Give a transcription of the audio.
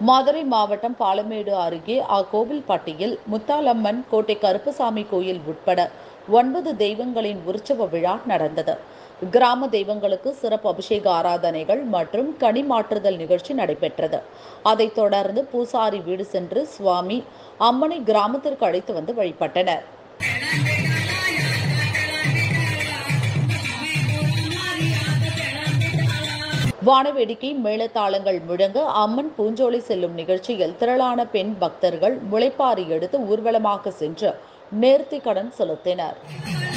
மதுரை மாவட்டம் பாலமேடு அருகே அக்கோவில்பட்டியில் முத்தாலம்மன் கோட்டை கருப்பசாமி கோயில் உட்பட ஒன்பது தெய்வங்களின் உற்சவ விழா நடந்தது கிராம தெய்வங்களுக்கு சிறப்பு அபிஷேக ஆராதனைகள் மற்றும் கனி மாற்றுதல் நிகழ்ச்சி நடைபெற்றது அதைத் தொடர்ந்து பூசாரி வீடு சென்று சுவாமி அம்மனை கிராமத்திற்கு அழைத்து வந்து வழிபட்டனர் வானவேடிக்கை மேளதாளங்கள் முழங்க அம்மன் பூஞ்சோலை செல்லும் நிகழ்ச்சியில் திரளான பெண் பக்தர்கள் முளைப்பாரி எடுத்து ஊர்வலமாக சென்று நேர்த்திக் கடன் செலுத்தினர்